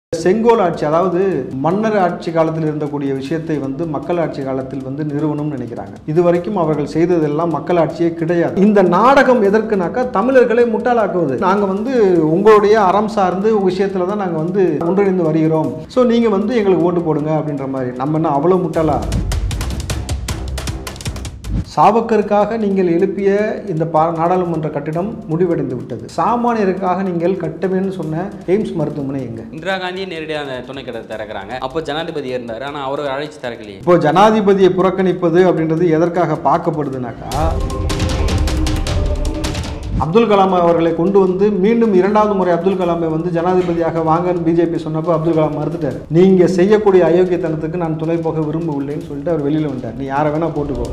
செங்கோல் ஆட்சி அதாவது மன்னர் ஆட்சி காலத்தில் இருந்தக்கூடிய விஷயத்தை வந்து மக்கள் ஆட்சி காலத்தில் வந்து நிறுவனம்னு நினைக்கிறாங்க இது வரைக்கும் அவர்கள் செய்ததெல்லாம் மக்கள் ஆட்சியே கிடையாது இந்த நாடகம் எதற்குனாக்கா தமிழர்களை முட்டாளாக்குவது நாங்க வந்து உங்களுடைய அறம் சார்ந்து விஷயத்துல தான் நாங்க வந்து ஒன்றிணைந்து வருகிறோம் ஸோ நீங்க வந்து எங்களுக்கு ஓட்டு போடுங்க அப்படின்ற மாதிரி நம்ம என்ன அவ்வளவு முட்டாளா சாவக்கருக்காக நீங்கள் எழுப்பிய இந்த பா நாடாளுமன்ற கட்டிடம் முடிவடைந்து விட்டது சாமானியருக்காக நீங்கள் கட்டுவேன்னு சொன்ன எய்ம்ஸ் மருத்துவமனை எங்க இந்திரா காந்தியே நேரடியாக அந்த துணை கட்டத்தை திறக்கிறாங்க அப்போ ஜனாதிபதி இருந்தார் ஆனால் அவரை அழைச்சி திறக்கலையே இப்போ ஜனாதிபதியை புறக்கணிப்பது அப்படின்றது எதற்காக பார்க்கப்படுதுனாக்கா அப்துல் கலாம் அவர்களை கொண்டு வந்து மீண்டும் இரண்டாவது முறை அப்துல் கலாமை வந்து ஜனாதிபதியாக வாங்கன்னு பிஜேபி சொன்னப்போ அப்துல் கலாம் மறுத்துட்டார் நீங்க செய்யக்கூடிய அயோக்கியத்தனத்துக்கு நான் துணை போக விரும்பவில்லைன்னு சொல்லிட்டு அவர் வெளியில வந்துட்டார் நீ யாரை வேணா போட்டுக்கோ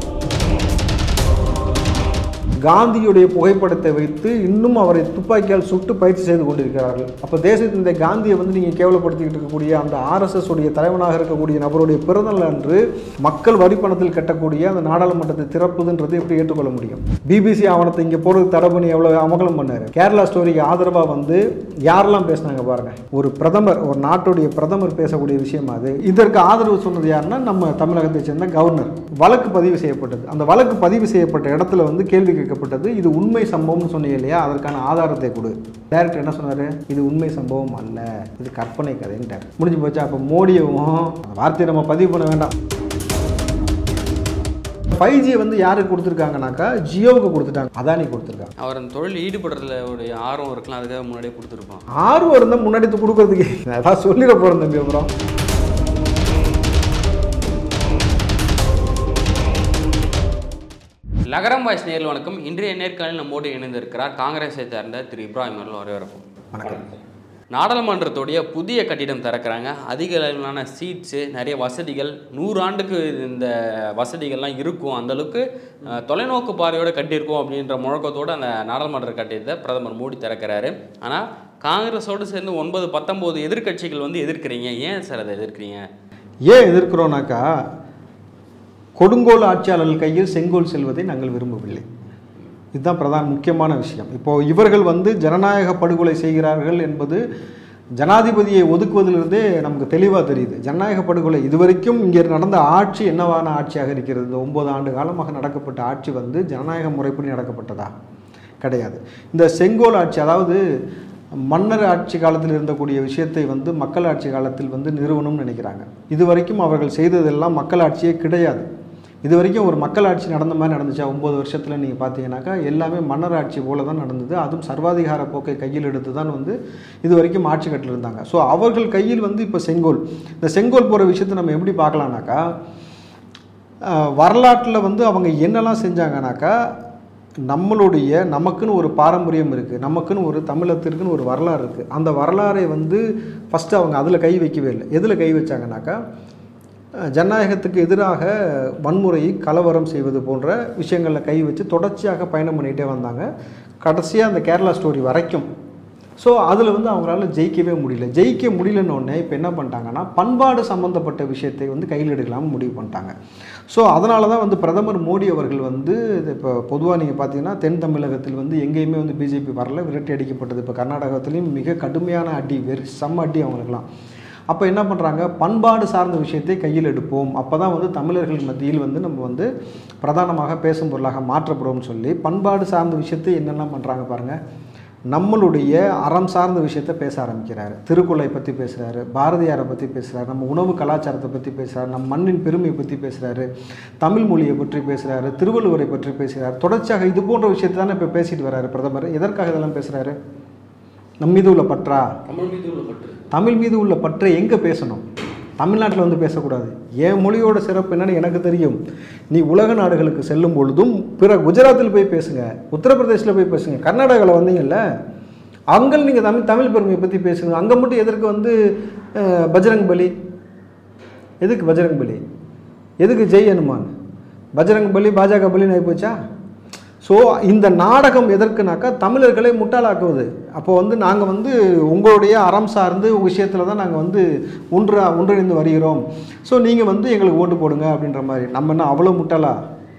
காந்தியுடைய புகைப்படத்தை வைத்து இன்னும் அவரை துப்பாக்கியால் சுட்டு பயிற்சி செய்து கொண்டிருக்கிறார்கள் அப்போ தேசத்தின் இந்த காந்தியை வந்து நீங்கள் கேவலப்படுத்திக்கிட்டு இருக்கக்கூடிய அந்த ஆர்எஸ்எஸ் உடைய தலைவனாக இருக்கக்கூடிய நபருடைய பிறந்தநாள் அன்று மக்கள் வரி பணத்தில் கட்டக்கூடிய அந்த நாடாளுமன்றத்தை திறப்புதுன்றது எப்படி ஏற்றுக்கொள்ள முடியும் பிபிசி ஆவணத்தை இங்கே போடுறது தடை பண்ணி எவ்வளோ அமகலம் பண்ணாரு கேரளா ஸ்டோரிக்கு ஆதரவாக வந்து யாரெல்லாம் பேசினாங்க பாருங்க ஒரு பிரதமர் ஒரு நாட்டுடைய பிரதமர் பேசக்கூடிய விஷயம் அது இதற்கு ஆதரவு சொன்னது யாருன்னா நம்ம தமிழகத்தை சேர்ந்த கவர்னர் வழக்கு பதிவு செய்யப்பட்டது அந்த வழக்கு பதிவு செய்யப்பட்ட இடத்துல வந்து கேள்வி கேட்கப்பட்டது இது உண்மை சம்பவம்னு சொன்னீங்க இல்லையா அதற்கான ஆதாரத்தை கொடு டேரக்டர் என்ன சொன்னாரு இது உண்மை சம்பவம் அல்ல இது கற்பனை கதைன்ட்டார் முடிஞ்சு போச்சா அப்போ மோடியவும் அந்த வார்த்தையை நம்ம பதிவு பண்ண வேண்டாம் ஃபைவ் ஜி வந்து யாருக்கு கொடுத்துருக்காங்கனாக்கா ஜியோவுக்கு கொடுத்துட்டாங்க அதானி கொடுத்துருக்காங்க அவர் அந்த தொழில் ஈடுபடுறதுல உடைய ஆர்வம் இருக்கலாம் அதுக்காக முன்னாடியே கொடுத்துருப்பான் ஆர்வம் இருந்தால் முன்னாடி கொடுக்கறதுக்கு அதான் சொல்லிட போகிறேன் தம்பி அப்புறம் லகரம் வாய்ஸ் நேரில் வணக்கம் இன்றைய நேர்காணலில் நம்மோடு இணைந்திருக்கிறார் காங்கிரஸை சார்ந்த திரு இப்ராஹிம் அவர்கள் வரவேற்கும் வணக்கம் நாடாளுமன்றத்துடைய புதிய கட்டிடம் திறக்கிறாங்க அதிக அளவிலான சீட்ஸு நிறைய வசதிகள் நூறு ஆண்டுக்கு இந்த வசதிகள்லாம் இருக்கும் அந்த அளவுக்கு அஹ், தொலைநோக்கு பார்வையோட கட்டியிருக்கோம் அப்படின்ற முழக்கத்தோடு அந்த நாடாளுமன்ற கட்டிடத்தை பிரதமர் மோடி திறக்கிறாரு ஆனால் காங்கிரஸோடு சேர்ந்து ஒன்பது பத்தொம்போது எதிர்க்கட்சிகள் வந்து எதிர்க்கிறீங்க ஏன் சார் அதை எதிர்க்கிறீங்க ஏன் எதிர்க்கிறோனாக்கா கொடுங்கோல் ஆட்சியாளர்கள் கையில் செங்கோல் செல்வதை நாங்கள் விரும்பவில்லை இதுதான் பிரதான முக்கியமான விஷயம் இப்போ இவர்கள் வந்து ஜனநாயக படுகொலை செய்கிறார்கள் என்பது ஜனாதிபதியை ஒதுக்குவதிலிருந்தே நமக்கு தெளிவாக தெரியுது ஜனநாயக படுகொலை இதுவரைக்கும் இங்கே நடந்த ஆட்சி என்னவான ஆட்சியாக இருக்கிறது இந்த ஒன்பது ஆண்டு காலமாக நடக்கப்பட்ட ஆட்சி வந்து ஜனநாயக முறைப்படி நடக்கப்பட்டதா கிடையாது இந்த செங்கோல் ஆட்சி அதாவது மன்னர் ஆட்சி காலத்தில் இருந்தக்கூடிய விஷயத்தை வந்து மக்கள் ஆட்சி காலத்தில் வந்து நிறுவனம்னு நினைக்கிறாங்க இது வரைக்கும் அவர்கள் செய்ததெல்லாம் மக்கள் ஆட்சியே கிடையாது இது வரைக்கும் ஒரு மக்கள் ஆட்சி நடந்த மாதிரி நடந்துச்சா ஒம்பது வருஷத்தில் நீங்கள் பார்த்தீங்கன்னாக்கா எல்லாமே மன்னர் ஆட்சி போல தான் நடந்தது அதுவும் சர்வாதிகார போக்கை கையில் எடுத்து தான் வந்து இது வரைக்கும் ஆட்சி கட்டில் இருந்தாங்க ஸோ அவர்கள் கையில் வந்து இப்போ செங்கோல் இந்த செங்கோல் போகிற விஷயத்தை நம்ம எப்படி பார்க்கலாம்னாக்கா வரலாற்றில் வந்து அவங்க என்னெல்லாம் செஞ்சாங்கனாக்கா நம்மளுடைய நமக்குன்னு ஒரு பாரம்பரியம் இருக்குது நமக்குன்னு ஒரு தமிழத்திற்குன்னு ஒரு வரலாறு இருக்குது அந்த வரலாறை வந்து ஃபஸ்ட்டு அவங்க அதில் கை வைக்கவே இல்லை எதில் கை வச்சாங்கனாக்கா அஹ், ஜனநாயகத்துக்கு எதிராக வன்முறை கலவரம் செய்வது போன்ற விஷயங்களில் கை வச்சு தொடர்ச்சியாக பயணம் பண்ணிகிட்டே வந்தாங்க கடைசியாக அந்த கேரளா ஸ்டோரி வரைக்கும் ஸோ அதில் வந்து அவங்களால ஜெயிக்கவே முடியல ஜெயிக்க முடியலன்னொடனே இப்போ என்ன பண்ணிட்டாங்கன்னா பண்பாடு சம்மந்தப்பட்ட விஷயத்தை வந்து கையில் எடுக்கலாம்னு முடிவு பண்ணிட்டாங்க ஸோ அதனால தான் வந்து பிரதமர் மோடி அவர்கள் வந்து இது இப்போ பொதுவாக நீங்கள் பார்த்தீங்கன்னா தென் தமிழகத்தில் வந்து எங்கேயுமே வந்து பிஜேபி வரல விரட்டி அடிக்கப்பட்டது இப்போ கர்நாடகத்துலேயும் மிக கடுமையான அடி வெறி செம்ம அடி அவங்களுக்குலாம் அப்போ என்ன பண்ணுறாங்க பண்பாடு சார்ந்த விஷயத்தை கையில் எடுப்போம் அப்போ தான் வந்து தமிழர்கள் மத்தியில் வந்து நம்ம வந்து பிரதானமாக பேசும் பொருளாக மாற்றப்படுவோம்னு சொல்லி பண்பாடு சார்ந்த விஷயத்தை என்னெல்லாம் பண்ணுறாங்க பாருங்கள் நம்மளுடைய அறம் சார்ந்த விஷயத்த பேச ஆரம்பிக்கிறாரு திருக்குறளை பற்றி பேசுகிறாரு பாரதியாரை பற்றி பேசுகிறாரு நம்ம உணவு கலாச்சாரத்தை பற்றி பேசுகிறாரு நம்ம மண்ணின் பெருமையை பற்றி பேசுகிறாரு தமிழ் மொழியை பற்றி பேசுகிறாரு திருவள்ளுவரை பற்றி பேசுகிறார் தொடர்ச்சியாக இது போன்ற விஷயத்தை தானே இப்போ பேசிட்டு வராரு பிரதமர் எதற்காக இதெல்லாம் பேசுகிறாரு நம் மீது உள்ள பற்றா தமிழ் மீது உள்ள பற்று தமிழ் மீது உள்ள பற்றை எங்கே பேசணும் தமிழ்நாட்டில் வந்து பேசக்கூடாது என் மொழியோட சிறப்பு என்னன்னு எனக்கு தெரியும் நீ உலக நாடுகளுக்கு செல்லும் பொழுதும் பிற குஜராத்தில் போய் பேசுங்க உத்தரப்பிரதேசில் போய் பேசுங்க கர்நாடகாவில் வந்தீங்கல்ல அங்கே நீங்கள் தமிழ் தமிழ் பெருமையை பற்றி பேசுங்க அங்கே மட்டும் எதற்கு வந்து அஹ், பஜ்ரங் பலி எதுக்கு பஜ்ரங் பலி எதுக்கு ஜெய் ஹனுமான் பஜ்ரங் பலி பாஜக பலின்னு ஆகி போச்சா ஸோ இந்த நாடகம் எதற்குனாக்கா தமிழர்களை முட்டாளாக்குவது அப்போ வந்து நாங்கள் வந்து உங்களுடைய அறம் சார்ந்து விஷயத்தில் தான் நாங்கள் வந்து ஒன்று ஒன்றிணைந்து வருகிறோம் ஸோ நீங்கள் வந்து எங்களுக்கு ஓட்டு போடுங்க அப்படின்ற மாதிரி நம்ம என்ன அவ்வளோ முட்டாளா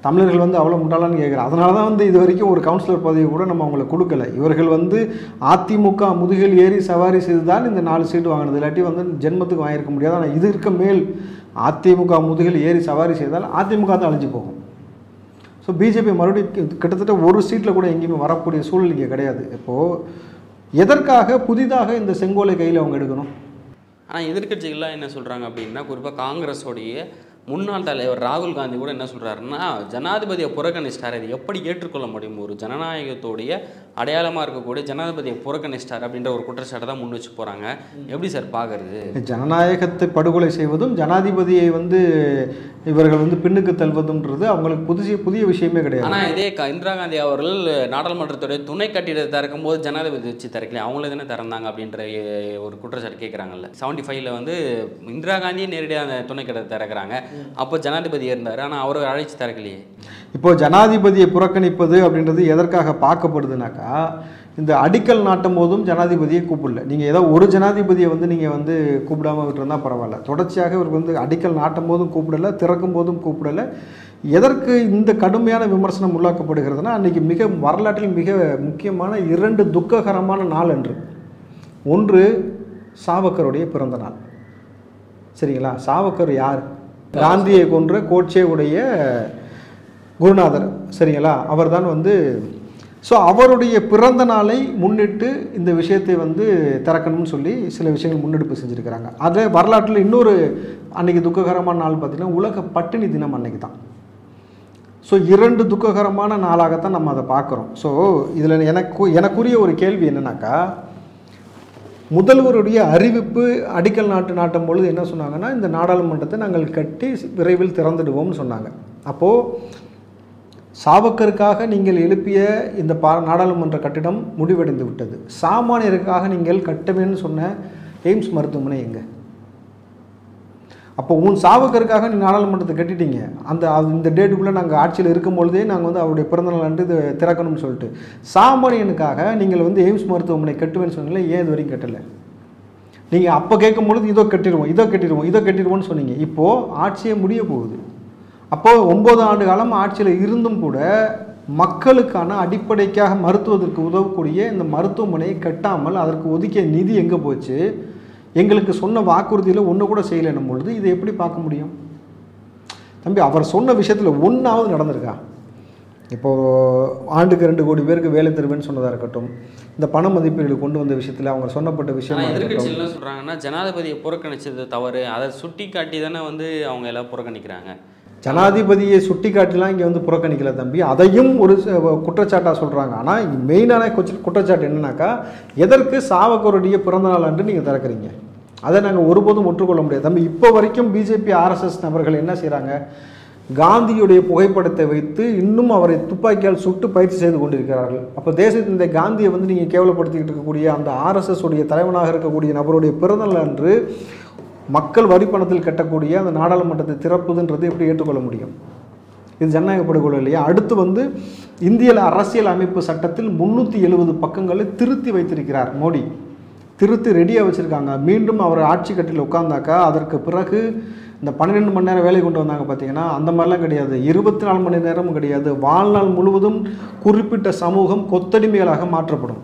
தமிழர்கள் வந்து அவ்வளோ முட்டாளான்னு கேட்குறேன் அதனால தான் வந்து இது வரைக்கும் ஒரு கவுன்சிலர் பதவி கூட நம்ம அவங்களுக்கு கொடுக்கல இவர்கள் வந்து அதிமுக முதுகில் ஏறி சவாரி செய்து தான் இந்த நாலு சீட்டு வாங்கினது இல்லாட்டி வந்து ஜென்மத்துக்கு வாங்கியிருக்க முடியாது ஆனால் இது இருக்க மேல் அதிமுக முதுகில் ஏறி சவாரி செய்தால் அதிமுக தான் அழிஞ்சு போகும் ஸோ பிஜேபி மறுபடியும் கி- கிட்டத்தட்ட ஒரு சீட்டில் கூட எங்கேயுமே வரக்கூடிய சூழல் இங்கே கிடையாது இப்போது எதற்காக புதிதாக இந்த செங்கோலை கையில் அவங்க எடுக்கணும் ஆனால் எதிர்க்கட்சிகள்லாம் என்ன சொல்கிறாங்க அப்படின்னா குறிப்பாக காங்கிரஸோடைய முன்னாள் தலைவர் ராகுல் காந்தி கூட என்ன சொல்கிறாருன்னா ஜனாதிபதியை புறக்கணிச்சிட்டார் இது எப்படி ஏற்றுக்கொள்ள முடியும் ஒரு ஜனநாயகத்தோடைய அடையாளமாக இருக்கக்கூடிய ஜனாதிபதியை புறக்கணிச்சிட்டார் அப்படின்ற ஒரு குற்றச்சாட்டை தான் முன் வச்சு போகிறாங்க எப்படி சார் பார்க்கறது ஜனநாயகத்தை படுகொலை செய்வதும் ஜனாதிபதியை வந்து இவர்கள் வந்து பின்னுக்கு தள்ளுவதுன்றது அவங்களுக்கு புதிய புதிய விஷயமே கிடையாது ஆனால் இதே க- இந்திரா காந்தி அவர்கள் நாடாளுமன்றத்துடைய துணை கட்டிடத்தை திறக்கும் போது ஜனாதிபதி வச்சு திறக்கல அவங்களே தானே திறந்தாங்க அப்படின்ற எ- ஒரு குற்றச்சாட்டு கேட்குறாங்கல்ல செவன்டி ஃபைவ்ல வந்து இந்திரா காந்தியே நேரடியாக அந்த துணை கட்டிடத்தை திறக்கிறாங்க அப்போ ஜனாதிபதி இருந்தார் ஆனால் அவரை அழைச்சி திறக்கலையே இப்போ ஜனாதிபதியை புறக்கணிப்பது அப்படின்றது எதற்காக பார்க்கப்படுதுனாக்கா இந்த அடிக்கல் நாட்டும் போதும் ஜனாதிபதியை கூப்பிடல நீங்கள் ஏதோ ஒரு ஜனாதிபதியை வந்து நீங்கள் வந்து கூப்பிடாம விட்டுருந்தா பரவாயில்ல தொடர்ச்சியாக இவர் வந்து அடிக்கல் நாட்டும் போதும் கூப்பிடல திறக்கும் போதும் கூப்பிடல எதற்கு இந்த கடுமையான விமர்சனம் உள்ளாக்கப்படுகிறதுனா அன்றைக்கி மிக வரலாற்றில் மிக முக்கியமான இரண்டு துக்ககரமான நாள் அன்று ஒன்று சாவக்கருடைய பிறந்த நாள் சரிங்களா சாவக்கர் யார் காந்தியை கொன்ற கோட்சேவுடைய குருநாதர் சரிங்களா அவர்தான் வந்து ஸோ அவருடைய பிறந்த நாளை முன்னிட்டு இந்த விஷயத்தை வந்து திறக்கணும்னு சொல்லி சில விஷயங்கள் முன்னெடுப்பு செஞ்சுருக்கிறாங்க அதே வரலாற்றில் இன்னொரு அன்னைக்கு துக்ககரமான நாள் பார்த்திங்கன்னா உலக பட்டினி தினம் அன்னைக்கு தான் ஸோ இரண்டு துக்ககரமான நாளாகத்தான் நம்ம அதை பார்க்குறோம் ஸோ இதில் எனக்கு எனக்குரிய ஒரு கேள்வி என்னன்னாக்கா முதல்வருடைய அறிவிப்பு அடிக்கல் நாட்டு நாட்டும் பொழுது என்ன சொன்னாங்கன்னா இந்த நாடாளுமன்றத்தை நாங்கள் கட்டி விரைவில் திறந்துடுவோம்னு சொன்னாங்க அப்போது சாவக்கருக்காக நீங்கள் எழுப்பிய இந்த பா நாடாளுமன்ற கட்டிடம் முடிவடைந்து விட்டது சாமானியருக்காக நீங்கள் கட்டுவேன்னு சொன்ன எய்ம்ஸ் மருத்துவமனை எங்கே அப்போ உன் சாவுக்கருக்காக நீ நாடாளுமன்றத்தை கட்டிட்டீங்க அந்த அது இந்த டேட்டுக்குள்ளே நாங்கள் ஆட்சியில் இருக்கும் பொழுதே நாங்கள் வந்து அவருடைய பிறந்தநாள் அன்று இது திறக்கணும்னு சொல்லிட்டு சாமானியனுக்காக நீங்கள் வந்து எய்ம்ஸ் மருத்துவமனை கட்டுவேன்னு சொன்னீங்களே ஏன் இது வரைக்கும் கட்டலை நீங்கள் அப்போ கேட்கும் பொழுது இதோ கட்டிடுவோம் இதோ கட்டிடுவோம் இதோ கட்டிடுவோம்னு சொன்னீங்க இப்போது ஆட்சியே முடிய போகுது அப்போது ஒம்பது ஆண்டு காலம் ஆட்சியில் இருந்தும் கூட மக்களுக்கான அடிப்படைக்காக மருத்துவதற்கு உதவக்கூடிய இந்த மருத்துவமனையை கட்டாமல் அதற்கு ஒதுக்கிய நிதி எங்கே போச்சு எங்களுக்கு சொன்ன வாக்குறுதியில் ஒன்று கூட செய்யலைன்னும் பொழுது இதை எப்படி பார்க்க முடியும் தம்பி அவர் சொன்ன விஷயத்தில் ஒன்றாவது நடந்திருக்கா இப்போது ஆண்டுக்கு ரெண்டு கோடி பேருக்கு வேலை தருவேன்னு சொன்னதாக இருக்கட்டும் இந்த பண மதிப்பீடு கொண்டு வந்த விஷயத்தில் அவங்க சொன்னப்பட்ட விஷயமா ஆனால் இருக்கட்டும் எதிர்கட்சிகள் என்ன சொல்கிறாங்கன்னா ஜனாதிபதியை புறக்கணிச்சது தவறு அதை சுட்டி காட்டி தானே வந்து அவங்க எல்லாம் புறக்கணிக்கிறாங்க ஜனாதிபதியை சுட்டி காட்டிலாம் இங்கே வந்து புறக்கணிக்கல தம்பி அதையும் ஒரு ச- குற்றச்சாட்டாக சொல்கிறாங்க ஆனால் இங்கே மெயினான குற்ற- குற்றச்சாட்டு என்னன்னாக்கா எதற்கு சாவக்கருடைய பிறந்த நாள் அன்று நீங்கள் திறக்கிறீங்க அதை நாங்கள் ஒருபோதும் ஒற்றுக்கொள்ள முடியாது தம்பி இப்போ வரைக்கும் பிஜேபி ஆர்எஸ்எஸ் நபர்கள் என்ன செய்கிறாங்க காந்தியுடைய புகைப்படத்தை வைத்து இன்னும் அவரை துப்பாக்கியால் சுட்டு பயிற்சி செய்து கொண்டிருக்கிறார்கள் அப்போ தேசத்தின் இந்த காந்தியை வந்து நீங்கள் கேவலப்படுத்திக்கிட்டு இருக்கக்கூடிய அந்த ஆர்எஸ்எஸ் உடைய தலைவனாக இருக்கக்கூடிய நபருடைய பிறந்தநாள் அன்று மக்கள் வரி பணத்தில் கட்டக்கூடிய அந்த நாடாளுமன்றத்தை திறப்புதுன்றது எப்படி ஏற்றுக்கொள்ள முடியும் இது ஜனநாயக படுகொலை இல்லையா அடுத்து வந்து இந்திய அரசியல் அமைப்பு சட்டத்தில் முந்நூற்றி எழுபது பக்கங்களை திருத்தி வைத்திருக்கிறார் மோடி திருத்தி ரெடியாக வச்சுருக்காங்க மீண்டும் அவர் ஆட்சி கட்டில் உட்கார்ந்தாக்கா அதற்கு பிறகு இந்த பன்னிரெண்டு மணி நேரம் வேலை கொண்டு வந்தாங்க பார்த்தீங்கன்னா அந்த மாதிரிலாம் கிடையாது இருபத்தி நாலு மணி நேரமும் கிடையாது வாழ்நாள் முழுவதும் குறிப்பிட்ட சமூகம் கொத்தடிமைகளாக மாற்றப்படும்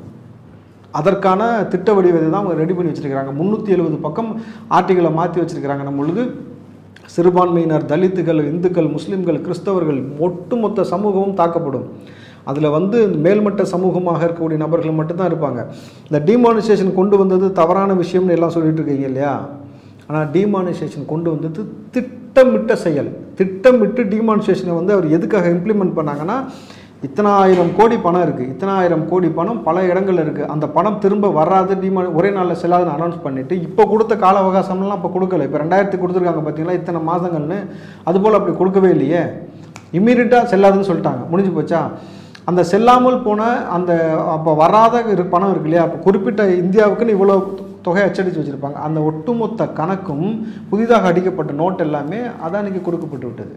அதற்கான திட்ட வடிவத்தை தான் அவங்க ரெடி பண்ணி வச்சிருக்கிறாங்க முந்நூற்றி எழுபது பக்கம் ஆர்டிகளை மாற்றி வச்சிருக்கிறாங்க நம்ம பொழுது சிறுபான்மையினர் தலித்துகள் இந்துக்கள் முஸ்லீம்கள் கிறிஸ்தவர்கள் ஒட்டுமொத்த சமூகமும் தாக்கப்படும் அதில் வந்து இந்த மேல்மட்ட சமூகமாக இருக்கக்கூடிய நபர்கள் மட்டும்தான் இருப்பாங்க இந்த டிமானிசேஷன் கொண்டு வந்தது தவறான விஷயம்னு எல்லாம் சொல்லிட்டு இருக்கீங்க இல்லையா ஆனால் டிமானிசேஷன் கொண்டு வந்தது திட்டமிட்ட செயல் திட்டமிட்டு டிமானிசேஷனை வந்து அவர் எதுக்காக இம்ப்ளிமெண்ட் பண்ணாங்கன்னா இத்தனை ஆயிரம் கோடி பணம் இருக்குது இத்தனை ஆயிரம் கோடி பணம் பல இடங்கள்ல இருக்குது அந்த பணம் திரும்ப வராது டிமா ஒரே நாளில் செல்லாதுன்னு அனௌன்ஸ் பண்ணிவிட்டு இப்போ கொடுத்த கால அவகாசம்லாம் இப்போ கொடுக்கல இப்போ ரெண்டாயிரத்தி கொடுத்துருக்காங்க பார்த்தீங்களா இத்தனை மாதங்கள்னு அதுபோல் அப்படி கொடுக்கவே இல்லையே இம்மீடியட்டாக செல்லாதுன்னு சொல்லிட்டாங்க முடிஞ்சு போச்சா அந்த செல்லாமல் போன அந்த அப்போ வராத இரு பணம் இருக்கு இல்லையா அப்போ குறிப்பிட்ட இந்தியாவுக்குன்னு இவ்வளோ தொகை அச்சடித்து வச்சுருப்பாங்க அந்த ஒட்டுமொத்த கணக்கும் புதிதாக அடிக்கப்பட்ட நோட் எல்லாமே அதானிக்கு கொடுக்கப்பட்டு விட்டது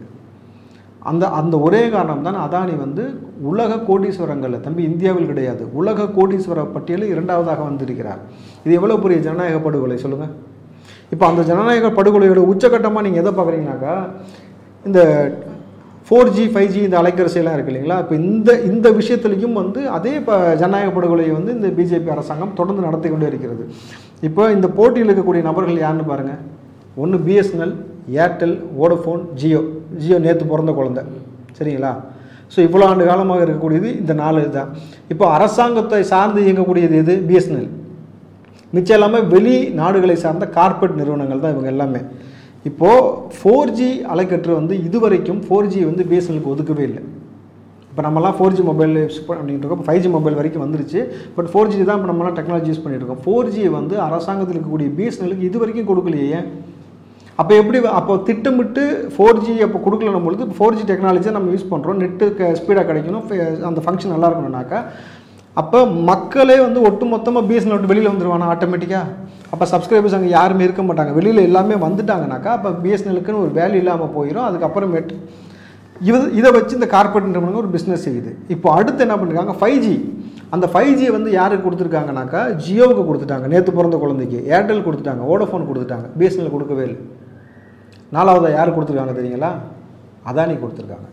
அந்த அந்த ஒரே காரணம் தான் அதானி வந்து உலக கோடீஸ்வரங்களில் தம்பி இந்தியாவில் கிடையாது உலக கோடீஸ்வர பட்டியலில் இரண்டாவதாக வந்திருக்கிறார் இது எவ்வளோ பெரிய ஜனநாயக படுகொலை சொல்லுங்கள் இப்போ அந்த ஜனநாயக படுகொலையோட உச்சகட்டமாக நீங்கள் எதை பார்க்குறீங்கனாக்கா இந்த ஃபோர் ஜி ஃபைவ் ஜி இந்த அலைக்கரிசையெல்லாம் இருக்கு இல்லைங்களா இப்போ இந்த இந்த விஷயத்துலையும் வந்து அதே இப்போ ஜனநாயக படுகொலையை வந்து இந்த பிஜேபி அரசாங்கம் தொடர்ந்து நடத்தி கொண்டே இருக்கிறது இப்போ இந்த போட்டியில் இருக்கக்கூடிய நபர்கள் யாருன்னு பாருங்கள் ஒன்று BSNL Airtel Vodafone Jio Jio நேற்று பிறந்த குழந்தை சரிங்களா ஸோ இவ்வளோ ஆண்டு காலமாக இருக்கக்கூடியது இந்த நாலு இதுதான் இப்போ அரசாங்கத்தை சார்ந்து இயங்கக்கூடியது எது பிஎஸ்என்எல் மிச்சம் எல்லாமே வெளி நாடுகளை சார்ந்த கார்ப்பரேட் நிறுவனங்கள் தான் இவங்க எல்லாமே இப்போது ஃபோர் ஜி அலைக்கற்று வந்து இதுவரைக்கும் ஃபோர் ஜி வந்து பிஎஸ்என்எலுக்கு ஒதுக்கவே இல்லை இப்போ நம்மலாம் ஃபோர் ஜி மொபைல் யூஸ் பண்ணிட்டு இருக்கோம் ஃபைவ் ஜி மொபைல் வரைக்கும் வந்துருச்சு பட் ஃபோர் ஜி தான் இப்போ நம்மலாம் டெக்னாலஜி யூஸ் பண்ணிட்டு இருக்கோம் ஃபோர் ஜி வந்து அரசாங்கத்தில் இருக்கக்கூடிய பிஎஸ்என்எலுக்கு இது வரைக்கும் கொடுக்கலையே ஏன் அப்போ எப்படி அப்போ திட்டமிட்டு ஃபோர் ஜி அப்போ கொடுக்கலன்னும் பொழுது ஃபோர் ஜி டெக்னாலஜியை நம்ம யூஸ் பண்ணுறோம் நெட்டு ஸ்பீடாக கிடைக்கணும் ஃபே- அந்த ஃபங்க்ஷன் நல்லா இருக்கணும்னாக்கா அப்போ மக்களே வந்து ஒட்டு மொத்தமாக பிஎஸ்என்எல் விட்டு வெளியில் வந்துருவானா ஆட்டோமேட்டிக்காக அப்போ சப்ஸ்கிரைபர்ஸ் அங்கே யாருமே இருக்க மாட்டாங்க வெளியில் எல்லாமே வந்துட்டாங்கனாக்கா அப்போ பிஎஸ்என்எலுக்குன்னு ஒரு வேல்யூ இல்லாமல் போயிடும் அதுக்கப்புறமேட்டு இது இதை வச்சு இந்த கார்பரேட் நிறுவனங்கள் ஒரு பிஸ்னஸ் செய்யுது இப்போ அடுத்து என்ன பண்ணிருக்காங்க ஃபைவ் ஜி அந்த ஃபைவ் ஜியை வந்து யாருக்கு கொடுத்துருக்காங்கனாக்கா ஜியோவுக்கு கொடுத்துட்டாங்க நேற்று பிறந்த குழந்தைக்கு ஏர்டெல் கொடுத்துட்டாங்க வோடஃபோன் கொடுத்துட்டாங்க பிஎஸ்என்எல் கொடுக்கவே இல்லை நாலாவதாக யார் கொடுத்துருக்காங்க தெரியுங்களா அதானி கொடுத்துருக்காங்க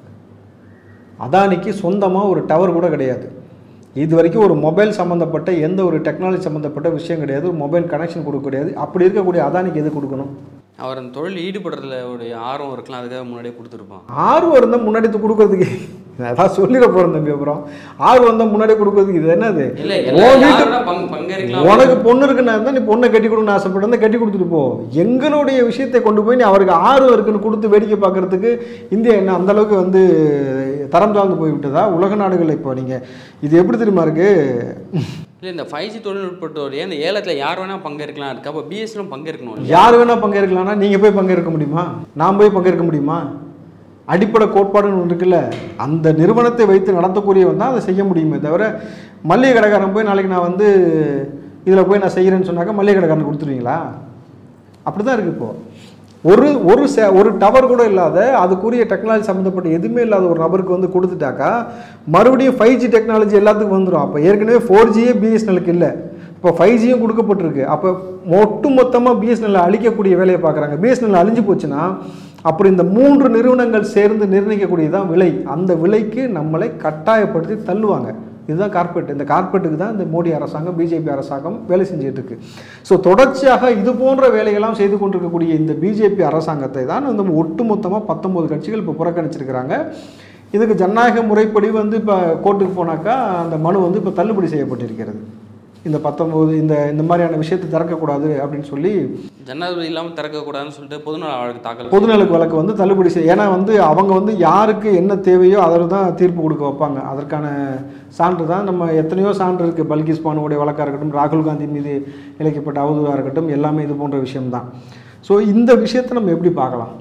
அதானிக்கு சொந்தமாக ஒரு டவர் கூட கிடையாது இது வரைக்கும் ஒரு மொபைல் சம்மந்தப்பட்ட எந்த ஒரு டெக்னாலஜி சம்மந்தப்பட்ட விஷயம் கிடையாது ஒரு மொபைல் கனெக்ஷன் கொடுக்க கிடையாது அப்படி இருக்கக்கூடிய அதானிக்கு எது கொடுக்கணும் அவர் அந்த தொழில் ஈடுபடுறதுல உடைய ஆர்வம் இருக்கலாம் அதுக்காக முன்னாடியே கொடுத்துருப்பான் ஆர்வம் இருந்தால் முன்னாடி கொடுக்கறதுக்கு நான் ஏதாவது சொல்லிட போகிறேன் தம்பி அப்புறம் ஆர்வம் இருந்தால் முன்னாடி கொடுக்கறதுக்கு இது என்னது இல்ல உன் எல்லா வீட்டு- யாருன்னா பங்கு பங்கேற்கலாம் உனக்கு பொண்ணு இருக்குன்னா இருந்தால் நீ பொண்ணை கட்டி கொடுன்னு ஆசைப்பட்டு கட்டி கொடுத்துட்டு போ எங்களுடைய விஷயத்தை கொண்டு போய் நீ அவருக்கு ஆர்வம் இருக்குன்னு கொடுத்து வேடிக்கை பார்க்கறதுக்கு இந்தியா என்ன அந்த அளவுக்கு வந்து தரம் தாழ்ந்து போய்விட்டதா உலக நாடுகள் இப்போ நீங்கள் இது எப்படி தெரியுமா இருக்கு இல்லை இந்த ஃபைவ் ஜி தொழில்நுட்பத்தோடைய இந்த ஏலத்தில் யார் வேணால் பங்கேற்கலாம் இருக்கு அப்போ பிஎஸ்எலும் பங்கேற்கணும் இல்லையா? யார் வேணா பங்கேற்கலாம்னா நீங்கள் போய் பங்கேற்க முடியுமா நான் போய் பங்கேற்க முடியுமா அடிப்படை கோட்பாடுன்னு ஒன்று இருக்குல்ல அந்த நிறுவனத்தை வைத்து நடத்தக்கூடியவன் தான் அதை செய்ய முடியுமே தவிர மல்லிகை கடைக்காரன் போய் நாளைக்கு நான் வந்து இதில் போய் நான் செய்கிறேன்னு சொன்னாக்கா மல்லிகை கடைக்காரன் கொடுத்துருவீங்களா அப்படி தான் இருக்குது இப்போது ஒரு ஒரு சே ஒரு டவர் கூட இல்லாத அதுக்குரிய டெக்னாலஜி சம்மந்தப்பட்ட எதுவுமே இல்லாத ஒரு நபருக்கு வந்து கொடுத்துட்டாக்கா மறுபடியும் ஃபைவ் ஜி டெக்னாலஜி எல்லாத்துக்கும் வந்துடும் அப்போ ஏற்கனவே ஃபோர் ஜியே பிஎஸ்என்எலுக்கு இல்லை இப்போ ஃபைவ் ஜியும் கொடுக்கப்பட்டிருக்கு அப்போ ஒட்டு மொத்தமாக பிஎஸ்என்எல் அழிக்கக்கூடிய வேலையை பார்க்குறாங்க பிஎஸ்என்எல் அழிஞ்சு போச்சுன்னா அப்புறம் இந்த மூன்று நிறுவனங்கள் சேர்ந்து நிர்ணயிக்கக்கூடியதான் விலை அந்த விலைக்கு நம்மளை கட்டாயப்படுத்தி தள்ளுவாங்க இதுதான் கார்பரேட் இந்த கார்பரேட்டுக்கு தான் இந்த மோடி அரசாங்கம் பிஜேபி அரசாங்கம் வேலை செஞ்சுட்டு இருக்கு ஸோ தொடர்ச்சியாக இது போன்ற வேலைகள்லாம் செய்து கொண்டிருக்கக்கூடிய இந்த பிஜேபி அரசாங்கத்தை தான் வந்து ஒட்டுமொத்தமாக பத்தொன்பது கட்சிகள் இப்போ புறக்கணிச்சிருக்கிறாங்க இதுக்கு ஜனநாயக முறைப்படி வந்து இப்போ கோர்ட்டுக்கு போனாக்கா அந்த மனு வந்து இப்போ தள்ளுபடி செய்யப்பட்டிருக்கிறது இந்த பத்தொம்போது இந்த இந்த மாதிரியான விஷயத்தை திறக்கக்கூடாது அப்படின்னு சொல்லி ஜனாதிபதி இல்லாமல் திறக்கக்கூடாதுன்னு சொல்லிட்டு பொதுநல வழக்கு தாக்கல் பொதுநலக்கு வழக்கு வந்து தள்ளுபடி செய் ஏன்னா வந்து அவங்க வந்து யாருக்கு என்ன தேவையோ அதில் தான் தீர்ப்பு கொடுக்க வைப்பாங்க அதற்கான சான்று தான் நம்ம எத்தனையோ சான்று இருக்குது பல்கிஸ் பானுடைய வழக்காக இருக்கட்டும் ராகுல் காந்தி மீது இழைக்கப்பட்ட அவதூறாக இருக்கட்டும் எல்லாமே இது போன்ற விஷயம்தான் ஸோ இந்த விஷயத்தை நம்ம எப்படி பார்க்கலாம்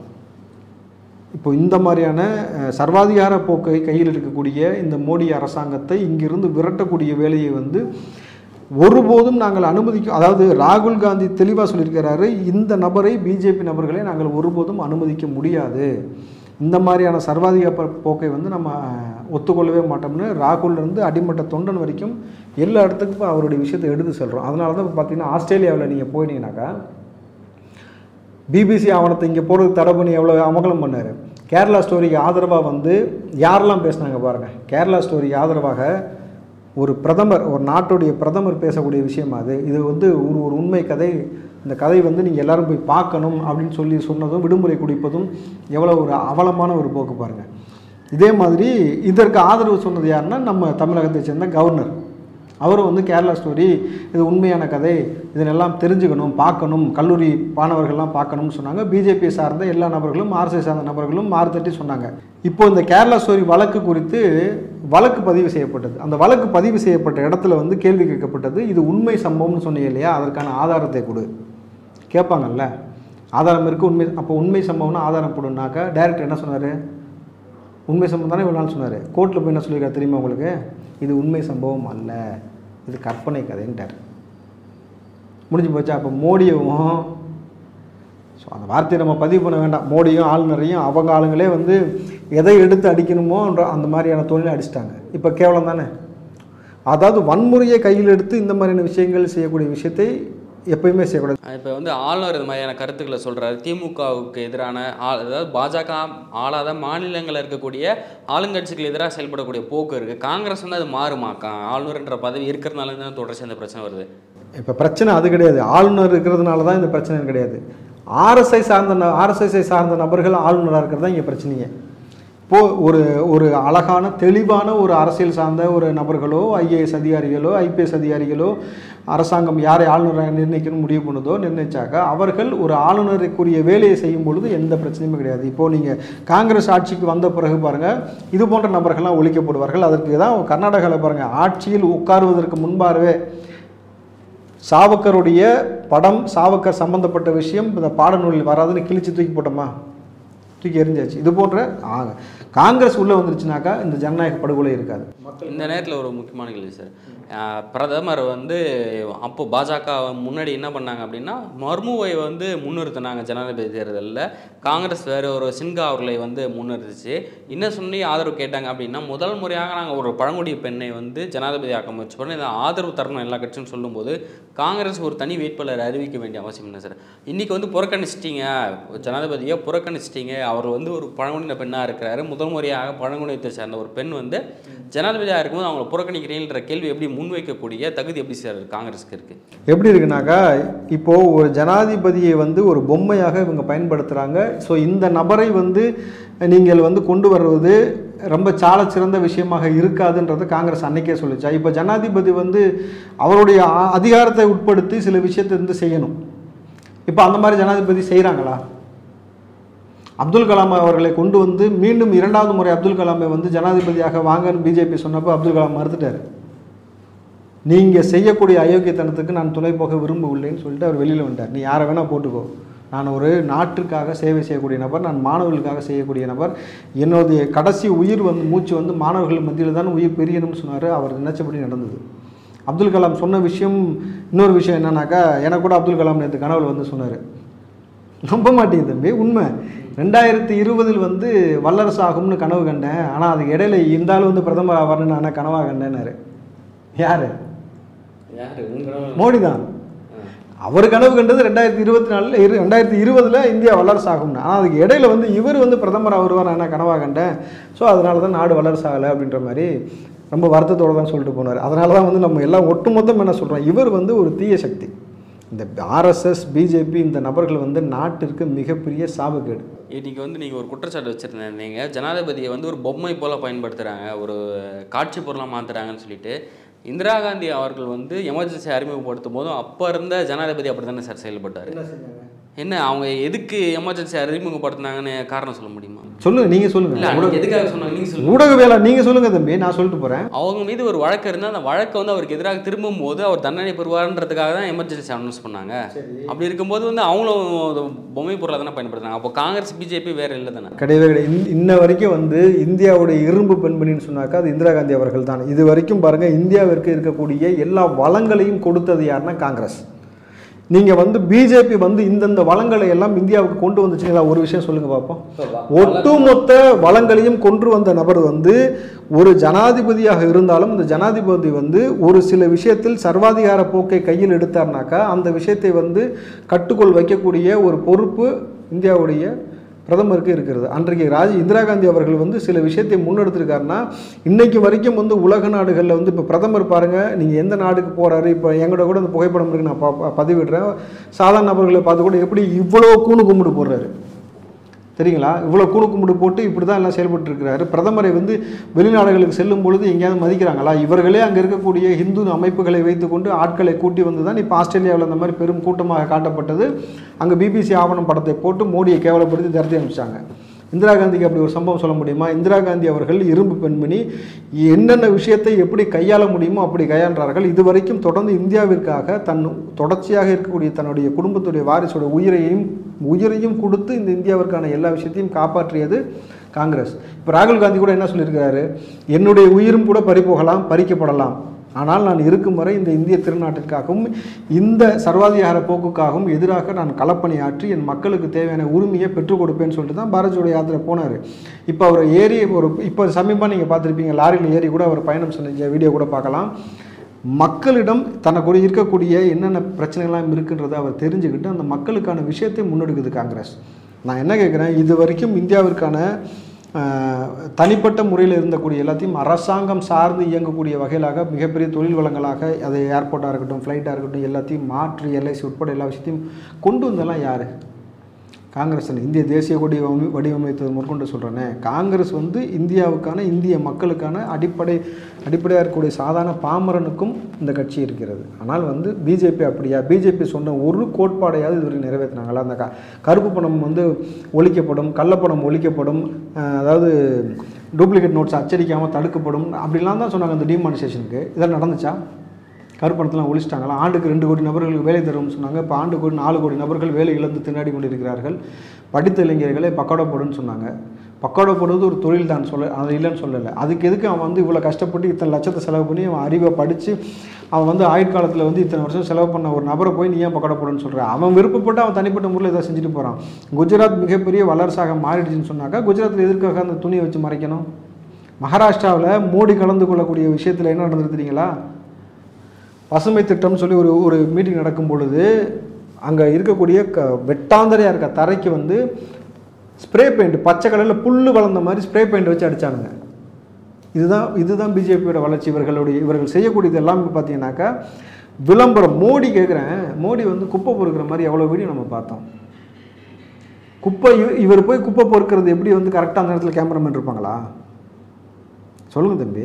இப்போ இந்த மாதிரியான அஹ், சர்வாதிகார போக்கை கையில் இருக்கக்கூடிய இந்த மோடி அரசாங்கத்தை இங்கிருந்து விரட்டக்கூடிய வேலையை வந்து ஒருபோதும் நாங்கள் அனுமதிக்க அதாவது ராகுல் காந்தி தெளிவாக சொல்லியிருக்கிறாரு இந்த நபரை பிஜேபி நபர்களை நாங்கள் ஒருபோதும் அனுமதிக்க முடியாது இந்த மாதிரியான சர்வாதிகார ப- போக்கை வந்து நம்ம அஹ், ஒத்துக்கொள்ளவே மாட்டோம்னு ராகுல்ல இருந்து அடிமட்ட தொண்டன் வரைக்கும் எல்லா இடத்துக்கும் அவருடைய விஷயத்தை எடுத்து செல்கிறோம் அதனால தான் இப்போ பார்த்தீங்கன்னா ஆஸ்திரேலியாவில் நீங்கள் போயிட்டீங்கன்னாக்கா பிபிசி ஆவணத்தை இங்கே போகிறதுக்கு தடை பண்ணி எவ்வளோ அமகலம் பண்ணார் கேரளா ஸ்டோரிக்கு ஆதரவாக வந்து யாரெல்லாம் பேசுனாங்க பாருங்கள் கேரளா ஸ்டோரிக்கு ஆதரவாக ஒரு பிரதமர் ஒரு நாட்டுடைய பிரதமர் பேசக்கூடிய விஷயம் அது இது வந்து ஒரு ஒரு உண்மை கதை இந்த கதை வந்து நீங்கள் எல்லாரும் போய் பார்க்கணும் அப்படின்னு சொல்லி சொன்னதும் விடுமுறை குடிப்பதும் எவ்வளோ ஒரு அவலமான ஒரு போக்கு பாருங்கள் இதே மாதிரி இதற்கு ஆதரவு சொன்னது யாருன்னா நம்ம தமிழகத்தை சேர்ந்த கவர்னர் அவரும் வந்து கேரளா ஸ்டோரி இது உண்மையான கதை இதனெல்லாம் தெரிஞ்சுக்கணும் பார்க்கணும் கல்லூரி மாணவர்கள்லாம் பார்க்கணும்னு சொன்னாங்க பிஜேபி சார்ந்த எல்லா நபர்களும் ஆர்எஸ்ஐ சார்ந்த நபர்களும் மாறுதட்டி சொன்னாங்க இப்போ இந்த கேரளா ஸ்டோரி வழக்கு குறித்து வழக்கு பதிவு செய்யப்பட்டது அந்த வழக்கு பதிவு செய்யப்பட்ட இடத்துல வந்து கேள்வி கேட்கப்பட்டது இது உண்மை சம்பவம்னு சொன்னீங்க இல்லையா அதற்கான ஆதாரத்தை கொடு கேட்பாங்கல்ல ஆதாரம் இருக்குது உண்மை அப்போ உண்மை சம்பவம்னா ஆதாரம் போடுனாக்கா டைரக்டர் என்ன சொன்னார் உண்மை சம்பவம் தானே இவ்வளோ நாள் சொன்னார் கோர்ட்டில் போய் என்ன சொல்லியிருக்காரு தெரியுமா உங்களுக்கு இது உண்மை சம்பவம் அல்ல இது கற்பனை கதைன்ட்டார் முடிஞ்சு போச்சா அப்போ மோடியவும் ஸோ அந்த வார்த்தையை நம்ம பதிவு பண்ண வேண்டாம் மோடியும் ஆளுநரையும் அவங்க ஆளுங்களே வந்து எதை எடுத்து அடிக்கணுமோன்ற அந்த மாதிரியான தொழிலை அடிச்சிட்டாங்க இப்போ கேவலம் தானே அதாவது வன்முறையை கையில் எடுத்து இந்த மாதிரியான விஷயங்கள் செய்யக்கூடிய விஷயத்தை எப்பயுமே செய்யக்கூடாது இப்போ வந்து ஆளுநர் இது மாதிரியான கருத்துக்களை சொல்றாரு திமுகவுக்கு எதிரான ஆள் அதாவது பாஜக ஆளாத மாநிலங்களில் இருக்கக்கூடிய ஆளுங்கட்சிகள் எதிராக செயல்படக்கூடிய போக்கு இருக்கு காங்கிரஸ் வந்து அது மாறுமாக்கா ஆளுநர்ன்ற பதவி இருக்கிறதுனால தான் தொடர்ச்சி அந்த பிரச்சனை வருது இப்போ பிரச்சனை அது கிடையாது ஆளுநர் இருக்கிறதுனால தான் இந்த பிரச்சனை கிடையாது ஆர்எஸ்ஐ சார்ந்த ஆர்எஸ்எஸ்ஐ சார்ந்த நபர்கள் ஆளுநராக இருக்கிறது தான் இங்கே பிரச்சனையே இப்போது ஒரு ஒரு அழகான தெளிவான ஒரு அரசியல் சார்ந்த ஒரு நபர்களோ ஐஏஎஸ் அதிகாரிகளோ ஐபிஎஸ் அதிகாரிகளோ அரசாங்கம் யாரை ஆளுநராக நிர்ணயிக்கணும்னு முடிவு பண்ணுதோ நிர்ணயிச்சாக்கா அவர்கள் ஒரு ஆளுநருக்குரிய வேலையை செய்யும் பொழுது எந்த பிரச்சனையுமே கிடையாது இப்போது நீங்கள் காங்கிரஸ் ஆட்சிக்கு வந்த பிறகு பாருங்கள் இது போன்ற நபர்கள்லாம் ஒழிக்கப்படுவார்கள் அதற்கு தான் கர்நாடகாவில் பாருங்கள் ஆட்சியில் உட்காருவதற்கு முன்பாகவே சாவக்கருடைய படம் சாவக்கர் சம்பந்தப்பட்ட விஷயம் இந்த பாடநூலில் வராதுன்னு கிழிச்சு தூக்கி போட்டோமா தூக்கி எரிஞ்சாச்சு இது போன்ற ஆ, காங்கிரஸ் உள்ளே வந்துருச்சுனாக்கா இந்த ஜனநாயக படுகொலை இருக்காது இந்த நேரத்தில் ஒரு முக்கியமான கேள்வி சார் அஹ் பிரதமர் வந்து அப்போ பாஜக முன்னாடி என்ன பண்ணாங்க அப்படின்னா மர்முவை வந்து முன்னிறுத்தினாங்க ஜனாதிபதி தேர்தலில் காங்கிரஸ் வேற ஒரு சின்ஹா அவர்களை வந்து முன்னிறுத்துச்சு என்ன சொல்லி ஆதரவு கேட்டாங்க அப்படின்னா முதல் முறையாக நாங்கள் ஒரு பழங்குடி பெண்ணை வந்து ஜனாதிபதி ஆக்க முயற்சி பண்ணோம் இதை ஆதரவு தரணும் எல்லா கட்சியும் சொல்லும்போது காங்கிரஸ் ஒரு தனி வேட்பாளர் அறிவிக்க வேண்டிய அவசியம் இல்லை சார் இன்றைக்கி வந்து புறக்கணிச்சிட்டீங்க ஜனாதிபதியை புறக்கணிச்சிட்டீங்க அவர் வந்து ஒரு பழங்குடியின பெண்ணாக இருக்கிறாரு முதல் முறையாக பழங்குடியத்தை சேர்ந்த ஒரு பெண் வந்து ஜனாதிபதியாக இருக்கும்போது அவங்கள புறக்கணிக்கிறீங்கன்ற கேள்வி எப்படி முன்வைக்கக்கூடிய தகுதி எப்படி சார் காங்கிரஸ்க்கு இருக்குது எப்படி இருக்குனாக்கா இப்போது ஒரு ஜனாதிபதியை வந்து ஒரு பொம்மையாக இவங்க பயன்படுத்துகிறாங்க ஸோ இந்த நபரை வந்து நீங்கள் வந்து கொண்டு வருவது ரொம்ப சால சிறந்த விஷயமாக இருக்காதுன்றது காங்கிரஸ் அன்னைக்கே சொல்லிச்சா இப்போ ஜனாதிபதி வந்து அவருடைய அ- அதிகாரத்தை உட்படுத்தி சில விஷயத்தை வந்து செய்யணும் இப்போ அந்த மாதிரி ஜனாதிபதி செய்கிறாங்களா அப்துல் கலாம் அவர்களை கொண்டு வந்து மீண்டும் இரண்டாவது முறை அப்துல் கலாமை வந்து ஜனாதிபதியாக வாங்கன்னு பிஜேபி சொன்னப்போ அப்துல் கலாம் மறுத்துட்டார் நீங்கள் செய்யக்கூடிய அயோக்கியத்தனத்துக்கு நான் துணை போக விரும்பவில்லைன்னு சொல்லிட்டு அவர் வெளியில் வந்துட்டார் நீ யாரை வேணால் போட்டுக்கோ நான் ஒரு நாட்டிற்காக சேவை செய்யக்கூடிய நபர் நான் மாணவர்களுக்காக செய்யக்கூடிய நபர் என்னுடைய கடைசி உயிர் வந்து மூச்சு வந்து மாணவர்கள் மத்தியில் தான் உயிர் பெரியணும்னு சொன்னார் அவர் நினைச்சபடி நடந்தது அப்துல் கலாம் சொன்ன விஷயம் இன்னொரு விஷயம் என்னன்னாக்கா எனக்கு கூட அப்துல் கலாம் நேற்று கனவுல வந்து சொன்னார் நம்ப மாட்டேங்க தம்பி உண்மை ரெண்டாயிரத்தி இருபதில் வந்து வல்லரசு ஆகும்னு கனவு கண்டேன் ஆனால் அதுக்கு இடையில இந்த ஆள் வந்து பிரதமர் ஆவார்னு நான் கனவாக கண்டேன்னாரு யார் யார் உங்கள் மோடி தான் அவர் கனவு கண்டது ரெண்டாயிரத்தி இருபத்தி நாலில் இரு ரெண்டாயிரத்தி இருபதில் இந்தியா வல்லரசு ஆகும்னு ஆனால் அதுக்கு இடையில வந்து இவர் வந்து பிரதமர் வருவார் நான் கனவாக கண்டேன் ஸோ அதனால தான் நாடு வல்லரசு ஆகலை அப்படின்ற மாதிரி ரொம்ப வருத்தத்தோடு தான் சொல்லிட்டு போனார் அதனால தான் வந்து நம்ம எல்லாம் ஒட்டுமொத்தம் என்ன சொல்கிறோம் இவர் வந்து ஒரு தீய சக்தி இந்த ஆர்எஸ்எஸ் பிஜேபி இந்த நபர்கள் வந்து நாட்டிற்கு மிகப்பெரிய சாபக்கேடு இன்னைக்கு வந்து நீங்கள் ஒரு குற்றச்சாட்டு வச்சுருந்தீங்க ஜனாதிபதியை வந்து ஒரு பொம்மை போல் பயன்படுத்துகிறாங்க ஒரு காட்சி பொருளாக மாற்றுறாங்கன்னு சொல்லிட்டு இந்திரா காந்தி அவர்கள் வந்து எமர்ஜென்சி அறிமுகப்படுத்தும் போதும் அப்போ இருந்த ஜனாதிபதி அப்படி தானே சார் செயல்பட்டார் என்ன அவங்க எதுக்கு எமர்ஜென்சி அறிமுகப்படுத்தினாங்கன்னு காரணம் சொல்ல முடியுமா சொல்லுங்க நீங்கள் இல்லை சொல்லுங்கள் அன்னைக்கு எதுக்காக சொன்னாங்க நீங்கள் சொல்லுங்க ஊடகவியலா நீங்கள் சொல்லுங்கள் தம்பி நான் சொல்லிட்டு போகிறேன் அவங்க மீது ஒரு வழக்கு இருந்தால் அந்த வழக்கை வந்து அவருக்கு எதிராக திரும்பும் போது அவர் தண்டனை பெறுவார்ன்றதுக்காக தான் எமர்ஜென்சி அனௌன்ஸ் பண்ணாங்க அப்படி இருக்கும்போது வந்து அவங்களும் அது பொம்மை பொருளாக தானே பயன்படுத்துறாங்க அப்போ காங்கிரஸ் பிஜேபி வேற இல்லை தானே கிடையவே கிடையாது இன்- இன்ன வரைக்கும் வந்து இந்தியாவுடைய இரும்பு பெண்மணின்னு சொன்னாக்கா அது இந்திரா காந்தி அவர்கள் தான் இது வரைக்கும் பாருங்கள் இந்தியாவிற்கு இருக்கக்கூடிய எல்லா வளங்களையும் கொடுத்தது யாருன்னா காங்கிரஸ் நீங்கள் வந்து பிஜேபி வந்து இந்தந்த வளங்களை எல்லாம் இந்தியாவுக்கு கொண்டு வந்துச்சுங்களா ஒரு விஷயம் சொல்லுங்கள் பார்ப்போம் ஒட்டுமொத்த வளங்களையும் கொண்டு வந்த நபர் வந்து ஒரு ஜனாதிபதியாக இருந்தாலும் இந்த ஜனாதிபதி வந்து ஒரு சில விஷயத்தில் சர்வாதிகார போக்கை கையில் எடுத்தார்னாக்கா அந்த விஷயத்தை வந்து கட்டுக்குள் வைக்கக்கூடிய ஒரு பொறுப்பு இந்தியாவுடைய பிரதமருக்கு இருக்கிறது அன்றைக்கு ராஜ் இந்திரா காந்தி அவர்கள் வந்து சில விஷயத்தை முன்னெடுத்திருக்காருன்னா இன்னைக்கு வரைக்கும் வந்து உலக நாடுகளில் வந்து இப்போ பிரதமர் பாருங்கள் நீங்கள் எந்த நாடுக்கு போகிறாரு இப்போ எங்கூட கூட அந்த புகைப்படம் இருக்கு நான் பா- பா- பதிவிடுறேன் சாதாரண நபர்களை பார்த்து கூட எப்படி இவ்வளோ கூணு கும்பிடு போடுறாரு தெரியுங்களா இவ்வளோ கூணு கும்பிடு போட்டு இப்படி தான் எல்லாம் செயல்பட்டு இருக்கிறாரு பிரதமரை வந்து வெளிநாடுகளுக்கு செல்லும் பொழுது எங்கேயாவது மதிக்கிறாங்களா இவர்களே அங்கே இருக்கக்கூடிய இந்து அமைப்புகளை வைத்துக்கொண்டு ஆட்களை கூட்டி வந்து தான் இப்போ ஆஸ்திரேலியாவில் அந்த மாதிரி பெரும் கூட்டமாக காட்டப்பட்டது அங்கே பிபிசி ஆவணம் படத்தை போட்டு மோடியை கேவலப்படுத்தி தரத்தி அனுப்பிச்சாங்க இந்திரா காந்திக்கு அப்படி ஒரு சம்பவம் சொல்ல முடியுமா இந்திரா காந்தி அவர்கள் இரும்பு பெண்மணி என்னென்ன விஷயத்தை எப்படி கையாள முடியுமோ அப்படி கையாண்டார்கள் இதுவரைக்கும் தொடர்ந்து இந்தியாவிற்காக தன் தொடர்ச்சியாக இருக்கக்கூடிய தன்னுடைய குடும்பத்துடைய வாரிசோட உயிரையும் உயிரையும் கொடுத்து இந்த இந்தியாவிற்கான எல்லா விஷயத்தையும் காப்பாற்றியது காங்கிரஸ் இப்போ ராகுல் காந்தி கூட என்ன சொல்லியிருக்கிறாரு என்னுடைய உயிரும் கூட பறிபோகலாம் பறிக்கப்படலாம் ஆனால் நான் இருக்கும் வரை இந்த இந்திய திருநாட்டிற்காகவும் இந்த சர்வாதிகார போக்குக்காகவும் எதிராக நான் களப்பணியாற்றி என் மக்களுக்கு தேவையான உரிமையை பெற்றுக் கொடுப்பேன்னு சொல்லிட்டு தான் பாரத் ஜோடோ யாத்திரை போனார் இப்போ அவர் ஏறி ஒரு இப்போ சமீபமாக நீங்கள் பார்த்துருப்பீங்க லாரியில் ஏறி கூட அவர் பயணம் செஞ்ச வீடியோ கூட பார்க்கலாம் மக்களிடம் தனக்கு இருக்கக்கூடிய என்னென்ன பிரச்சனைகள்லாம் இருக்குன்றதை அவர் தெரிஞ்சுக்கிட்டு அந்த மக்களுக்கான விஷயத்தை முன்னெடுக்குது காங்கிரஸ் நான் என்ன கேட்குறேன் இது வரைக்கும் இந்தியாவிற்கான ஆஹ், தனிப்பட்ட முறையில் இருந்தக்கூடிய எல்லாத்தையும் அரசாங்கம் சார்ந்து இயங்கக்கூடிய வகையிலாக மிகப்பெரிய தொழில் வளங்களாக அது ஏர்போர்ட்டாக இருக்கட்டும் ஃப்ளைட்டாக இருக்கட்டும் எல்லாத்தையும் மாற்றி எல்ஐசி உட்பட எல்லா விஷயத்தையும் கொண்டு வந்தெல்லாம் யார் காங்கிரஸ் இல்லை. இந்திய தேசிய கொடி வடிவமை- வடிவமைத்தது முதற்கொண்டு சொல்கிறேனே காங்கிரஸ் வந்து இந்தியாவுக்கான இந்திய மக்களுக்கான அடிப்படை அடிப்படையாக இருக்கக்கூடிய சாதாரண பாமரனுக்கும் இந்த கட்சி இருக்கிறது ஆனால் வந்து பிஜேபி அப்படியா பிஜேபி சொன்ன ஒரு கோட்பாடையாவது இதுவரை நிறைவேற்றினாங்களா அந்த க கருப்பு பணம் வந்து ஒழிக்கப்படும் கள்ளப்பணம் ஒழிக்கப்படும் அஹ், அதாவது டூப்ளிகேட் நோட்ஸ் அச்சடிக்காமல் தடுக்கப்படும் அப்படிலாம் தான் சொன்னாங்க அந்த டிமானிசேஷனுக்கு இதெல்லாம் நடந்துச்சா கருப்பணத்தெலாம் ஒழிச்சிட்டாங்களா ஆண்டுக்கு ரெண்டு கோடி நபர்களுக்கு வேலை தரும்னு சொன்னாங்க இப்போ ஆண்டுக்கு நாலு கோடி நபர்கள் வேலை இழந்து திண்டாடி கொண்டிருக்கிறார்கள் படித்த இளைஞர்களை பக்கோடா போடுன்னு சொன்னாங்க பக்கோடா போடுவது ஒரு தொழில் தான் சொல்ல அது இல்லைன்னு சொல்லலை அதுக்கு எதுக்கு அவன் வந்து இவ்வளோ கஷ்டப்பட்டு இத்தனை லட்சத்தை செலவு பண்ணி அவன் அறிவை படித்து அவன் வந்து ஆயுட்காலத்தில் வந்து இத்தனை வருஷம் செலவு பண்ண ஒரு நபரை போய் நீ ஏன் பக்கோடா போடுன்னு சொல்கிறான் அவன் விருப்பப்பட்டு அவன் தனிப்பட்ட முறையில் இதை செஞ்சுட்டு போகிறான் குஜராத் மிகப்பெரிய வல்லரசாக மாறிடுச்சுன்னு சொன்னாக்கா குஜராத்தில் எதற்காக அந்த துணியை வச்சு மறைக்கணும் மகாராஷ்டிராவில் மோடி கலந்து கொள்ளக்கூடிய விஷயத்தில் என்ன நடந்தது தெரியுங்களா பசுமை திட்டம்னு சொல்லி ஒரு ஒரு மீட்டிங் நடக்கும் பொழுது அங்கே இருக்கக்கூடிய க வெட்டாந்தரையாக இருக்க தரைக்கு வந்து ஸ்ப்ரே பெயிண்ட் பச்சை கலரில் புல் வளர்ந்த மாதிரி ஸ்ப்ரே பெயிண்ட் வச்சு அடிச்சானுங்க இதுதான் இதுதான் பிஜேபியோட வளர்ச்சி இவர்களுடைய இவர்கள் செய்யக்கூடியது எல்லாமே பார்த்தீங்கன்னாக்கா விளம்பரம் மோடி கேட்குறேன் மோடி வந்து குப்பை பொறுக்கிற மாதிரி எவ்வளோ வீடியோ நம்ம பார்த்தோம் குப்பை இவ- இவர் போய் குப்பை பொறுக்கிறது எப்படி வந்து கரெக்டாக அந்த இடத்துல கேமராமேன் இருப்பாங்களா சொல்லுங்கள் தம்பி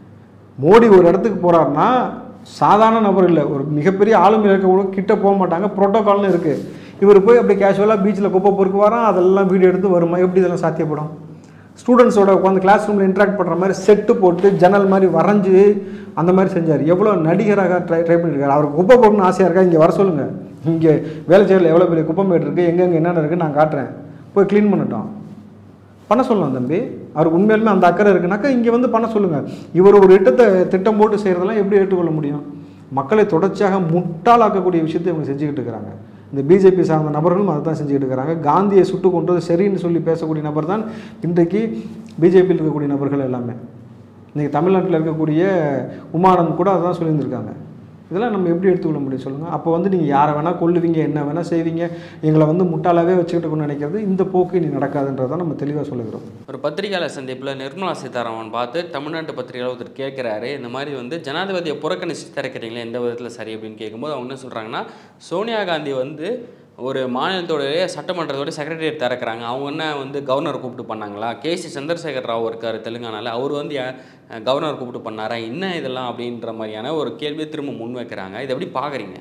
மோடி ஒரு இடத்துக்கு போகிறாருன்னா சாதாரண நபர் இல்லை ஒரு மிகப்பெரிய ஆளுமை இருக்கவங்க கிட்ட போக மாட்டாங்க ப்ரோட்டோகால்னு இருக்குது இவர் போய் அப்படி கேஷுவலாக பீச்சில் குப்பை பொறுக்குவாராம் அதெல்லாம் வீடியோ எடுத்து வருமா எப்படி இதெல்லாம் சாத்தியப்படும் ஸ்டூடெண்ட்ஸோட உட்காந்து கிளாஸ் ரூமில் இன்ட்ராக்ட் பண்ணுற மாதிரி செட்டு போட்டு ஜன்னல் மாதிரி வரைஞ்சி அந்த மாதிரி செஞ்சார் எவ்வளோ நடிகராக ட்ரை ட்ரை பண்ணியிருக்காரு அவருக்கு குப்பை போடணும்னு ஆசையாக இருக்கா இங்கே வர சொல்லுங்கள் இங்கே வேலை செய்யல எவ்வளோ பெரிய குப்பை மேடு இருக்குது எங்கெங்கே என்னென்ன இருக்குது நான் காட்டுறேன் போய் க்ளீன் பண்ணட்டும் பண்ண சொல்லலாம் தம்பி அவருக்கு உண்மையாலுமே அந்த அக்கறை இருக்குனாக்கா இங்கே வந்து பண்ண சொல்லுங்கள் இவர் ஒரு திட்டத்தை திட்டம் போட்டு செய்கிறதெல்லாம் எப்படி ஏற்றுக்கொள்ள முடியும் மக்களை தொடர்ச்சியாக முட்டாளாக்கக்கூடிய விஷயத்தை இவங்க செஞ்சுக்கிட்டு இருக்கிறாங்க இந்த பிஜேபி சார்ந்த நபர்களும் அதை தான் செஞ்சுக்கிட்டு இருக்கிறாங்க காந்தியை சுட்டு கொண்டது சரின்னு சொல்லி பேசக்கூடிய நபர் தான் இன்றைக்கு பிஜேபியில் இருக்கக்கூடிய நபர்கள் எல்லாமே இன்றைக்கி தமிழ்நாட்டில் இருக்கக்கூடிய உமானந்த் கூட அதான் சொல்லியிருந்திருக்காங்க இதெல்லாம் நம்ம எப்படி எடுத்துக்கொள்ள முடியும் சொல்லுங்கள் அப்போ வந்து நீங்கள் யாரை வேணால் கொல்லுவீங்க என்ன வேணால் செய்வீங்க எங்களை வந்து முட்டாளாவே வச்சுக்கிட்டு நினைக்கிறது இந்த போக்கு நீ நடக்காதுன்றதை நம்ம தெளிவாக சொல்லுகிறோம் ஒரு பத்திரிகையாளர் சந்திப்பில் நிர்மலா சீதாராமன் பார்த்து தமிழ்நாட்டு பத்திரிகையாளர் ஒருத்தர் கேட்குறாரு இந்த மாதிரி வந்து ஜனாதிபதியை புறக்கணிச்சு திறக்கிறீங்களே எந்த விதத்தில் சரி அப்படின்னு கேட்கும்போது அவங்க என்ன சொல்கிறாங்கன்னா சோனியா காந்தி வந்து ஒரு மாநிலத்தோடைய சட்டமன்றத்தோட செக்ரட்டரியேட் திறக்கிறாங்க அவங்க என்ன வந்து கவர்னர் கூப்பிட்டு பண்ணாங்களா கேசி சந்திரசேகர் ராவ் இருக்கார் தெலுங்கானாவில் அவர் வந்து ஏன் கவர்னர் கூப்பிட்டு பண்ணாரா என்ன இதெல்லாம் அப்படின்ற மாதிரியான ஒரு கேள்வியை திரும்ப முன் வைக்கிறாங்க இதை எப்படி பார்க்குறீங்க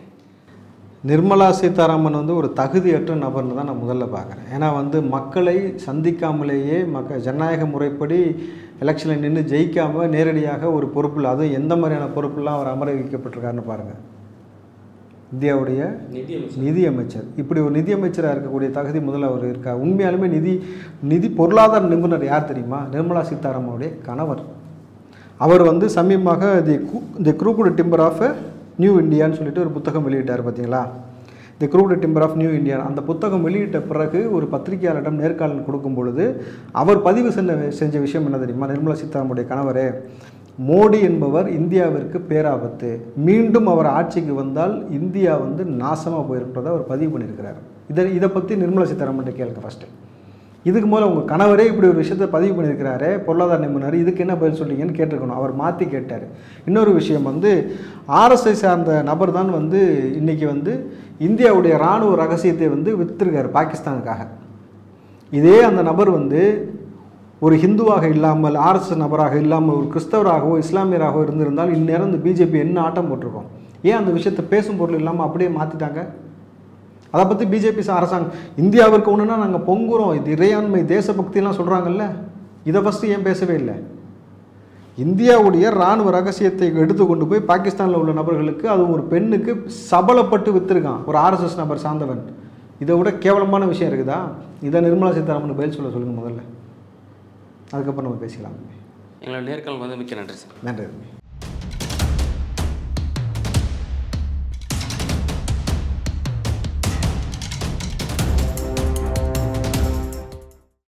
நிர்மலா சீதாராமன் வந்து ஒரு தகுதியற்ற நபர்னு தான் நான் முதல்ல பார்க்குறேன் ஏன்னா வந்து மக்களை சந்திக்காமலேயே மக்க ஜனநாயக முறைப்படி எலெக்ஷனில் நின்று ஜெயிக்காமல் நேரடியாக ஒரு பொறுப்பில் அதுவும் எந்த மாதிரியான பொறுப்புலாம் அவர் அமர வைக்கப்பட்டிருக்காருன்னு பாருங்கள் இந்தியாவுடைய நிதி நிதி அமைச்சர் இப்படி ஒரு நிதி அமைச்சராக இருக்கக்கூடிய தகுதி முதல்ல அவர் இருக்கா உண்மையாலுமே நிதி நிதி பொருளாதார நிபுணர் யார் தெரியுமா நிர்மலா சீதாராமனுடைய கணவர் அவர் வந்து சமீபமாக the the crooked timber of new இந்தியான்னு சொல்லிட்டு ஒரு புத்தகம் வெளியிட்டார் பார்த்தீங்களா the crooked timber of new India அந்த புத்தகம் வெளியிட்ட பிறகு ஒரு பத்திரிகையாளரிடம் நேர்காணல் கொடுக்கும் பொழுது அவர் பதிவு செஞ்ச செஞ்ச விஷயம் என்ன தெரியுமா நிர்மலா சீதாராமனுடைய கணவரே மோடி என்பவர் இந்தியாவிற்கு பேராபத்து மீண்டும் அவர் ஆட்சிக்கு வந்தால் இந்தியா வந்து நாசமாக போயிருக்கிறத அவர் பதிவு பண்ணியிருக்கிறார் இதை இதை பற்றி நிர்மலா சீதாராமன் கேளுங்க ஃபஸ்ட்டு இதுக்கு முதல்ல உங்கள் கணவரே இப்படி ஒரு விஷயத்தை பதிவு பண்ணியிருக்கிறாரு பொருளாதார நிபுணர் இதுக்கு என்ன பதில் சொல்றீங்கன்னு கேட்டிருக்கணும் அவர் மாற்றி கேட்டார் இன்னொரு விஷயம் வந்து ஆர்எஸ்ஐ சார்ந்த நபர் தான் வந்து இன்றைக்கி வந்து இந்தியாவுடைய இராணுவ ரகசியத்தை வந்து விற்றுருக்காரு பாகிஸ்தானுக்காக இதே அந்த நபர் வந்து ஒரு ஹிந்துவாக இல்லாமல் ஆர்எஸ்எஸ் நபராக இல்லாமல் ஒரு கிறிஸ்தவராகவோ இஸ்லாமியராகவோ இருந்திருந்தால் இந்நேரம் இந்த பிஜேபி என்ன ஆட்டம் போட்டிருக்கோம் ஏன் அந்த விஷயத்தை பேசும் பொருள் இல்லாமல் அப்படியே மாற்றிட்டாங்க அதை பற்றி பிஜேபி அரசாங்கம் இந்தியாவிற்கு ஒன்றுனா நாங்கள் பொங்குறோம் இது இறையாண்மை தேசபக்திலாம் சொல்கிறாங்கல்ல இதை ஃபஸ்ட்டு ஏன் பேசவே இல்லை இந்தியாவுடைய இராணுவ ரகசியத்தை எடுத்து கொண்டு போய் பாகிஸ்தானில் உள்ள நபர்களுக்கு அது ஒரு பெண்ணுக்கு சபலப்பட்டு விற்றுருக்கான் ஒரு ஆர்எஸ்எஸ் நபர் சார்ந்தவன் இதை விட கேவலமான விஷயம் இருக்குதா இதை நிர்மலா சீதாராமன் பதில் சொல்ல சொல்லுங்கள் முதல்ல அதுக்கப்புறம் நம்ம பேசிக்கலாம் எங்களோட நேர்காணல் வந்து மிக்க நன்றி சார் நன்றி